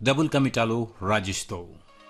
double కమిటాలో రాజేష్తో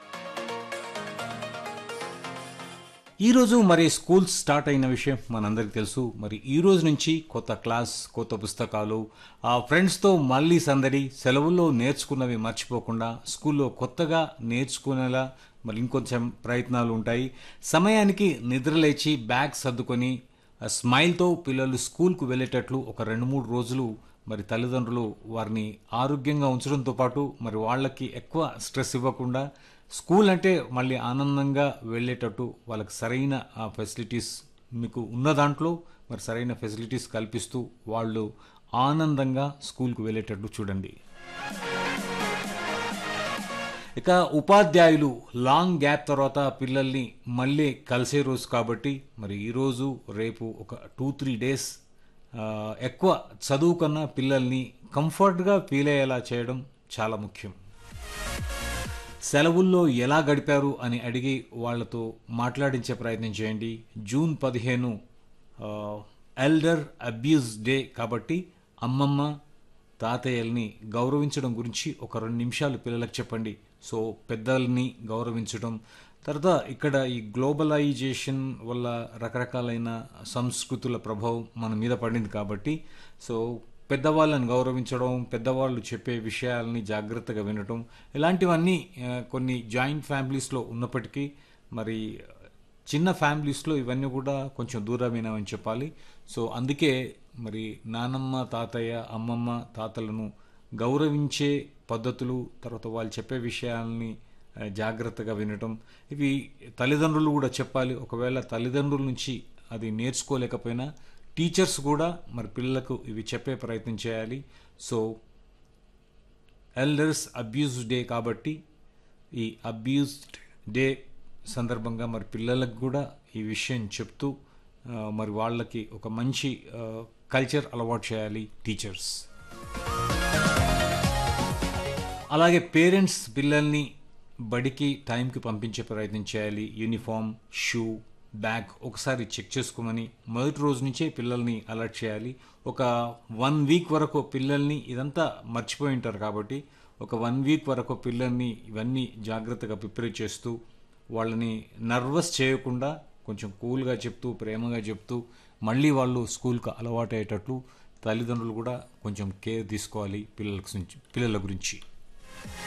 ఈరోజు మరి schools start అయిన విషయం మనందరికీ తెలుసు మరి ఈ రోజు నుంచి కొత్త క్లాస్ కొత్త పుస్తకాలు ఆ ఫ్రెండ్స్తో మళ్ళీ సందడి సెలవుల్లో నేర్చుకున్నవి మర్చిపోకుండా స్కూల్లో కొత్తగా నేర్చుకునేలా మరి ఇంకొంచెం ప్రయత్నాలు ఉంటాయి సమయానికి నిద్రలేచి బ్యాగ్ సర్దుకొని ఆ స్మైల్తో పిల్లలు స్కూల్కు వెళ్ళేటట్లు ఒక రెండు మూడు రోజులు మరి తల్లిదండ్రులు వారిని ఆరోగ్యంగా ఉంచడంతో పాటు మరి వాళ్ళకి ఎక్కువ స్ట్రెస్ ఇవ్వకుండా స్కూల్ అంటే మళ్ళీ ఆనందంగా వెళ్ళేటట్టు వాళ్ళకి సరైన ఆ ఫెసిలిటీస్ మీకు ఉన్న దాంట్లో మరి సరైన ఫెసిలిటీస్ కల్పిస్తూ వాళ్ళు ఆనందంగా స్కూల్కు వెళ్ళేటట్టు చూడండి ఇక ఉపాధ్యాయులు లాంగ్ గ్యాప్ తర్వాత పిల్లల్ని మళ్ళీ కలిసే రోజు కాబట్టి మరి ఈరోజు రేపు ఒక టూ త్రీ డేస్ ఆ, ఎక్కువ చదువు కన్నా పిల్లల్ని కంఫర్ట్గా ఫీల్ అయ్యేలా చేయడం చాలా ముఖ్యం సెలవుల్లో ఎలా గడిపారు అని అడిగి వాళ్ళతో మాట్లాడించే ప్రయత్నం చేయండి జూన్ పదిహేను ఆ, ఎల్డర్ అబ్యూస్ డే కాబట్టి అమ్మమ్మ తాతయ్యల్ని గౌరవించడం గురించి ఒక రెండు నిమిషాలు పిల్లలకు చెప్పండి సో పెద్దల్ని గౌరవించడం తర్వాత ఇక్కడ ఈ గ్లోబలైజేషన్ వల్ల రకరకాలైన సంస్కృతుల ప్రభావం మన మీద పడింది కాబట్టి సో పెద్దవాళ్ళని గౌరవించడం పెద్దవాళ్ళు చెప్పే విషయాలని జాగ్రత్తగా వినటం ఇలాంటివన్నీ ఆ, కొన్ని జాయింట్ ఫ్యామిలీస్లో ఉన్నప్పటికీ మరి చిన్న ఫ్యామిలీస్లో ఇవన్నీ కూడా కొంచెం దూరమైనవని చెప్పాలి సో అందుకే మరి నానమ్మ తాతయ్య అమ్మమ్మ తాతలను గౌరవించే పద్ధతులు తర్వాత వాళ్ళు చెప్పే విషయాల్ని ఆ, జాగ్రత్తగా వినటం ఇవి తల్లిదండ్రులు కూడా చెప్పాలి ఒకవేళ తల్లిదండ్రుల నుంచి అది నేర్చుకోలేకపోయినా టీచర్స్ కూడా మరి పిల్లలకు ఇవి చెప్పే ప్రయత్నం చేయాలి సో ఎల్డర్స్ అబ్యూస్ డే కాబట్టి ఈ అబ్యూస్డ్ డే సందర్భంగా మరి పిల్లలకు కూడా ఈ విషయం చెప్తూ ఆ, మరి వాళ్ళకి ఒక మంచి కల్చర్ అలవాటు చేయాలి టీచర్స్ అలాగే పేరెంట్స్ పిల్లల్ని బడికి టైంకి పంపించే ప్రయత్నం చేయాలి యూనిఫామ్ షూ బ్యాగ్ ఒకసారి చెక్ చేసుకోమని మొదటి రోజు నుంచే పిల్లల్ని అలర్ట్ చేయాలి ఒక వన్ వీక్ వరకు పిల్లల్ని ఇదంతా మర్చిపోయి ఉంటారు కాబట్టి ఒక వన్ వీక్ వరకు పిల్లల్ని ఇవన్నీ జాగ్రత్తగా ప్రిపేర్ చేస్తూ వాళ్ళని నర్వస్ చేయకుండా కొంచెం కూల్గా చెప్తూ ప్రేమగా చెప్తూ మళ్ళీ వాళ్ళు స్కూల్కి అలవాటు అయ్యేటట్లు తల్లిదండ్రులు కూడా కొంచెం కేర్ తీసుకోవాలి పిల్లల గురించి పిల్లల గురించి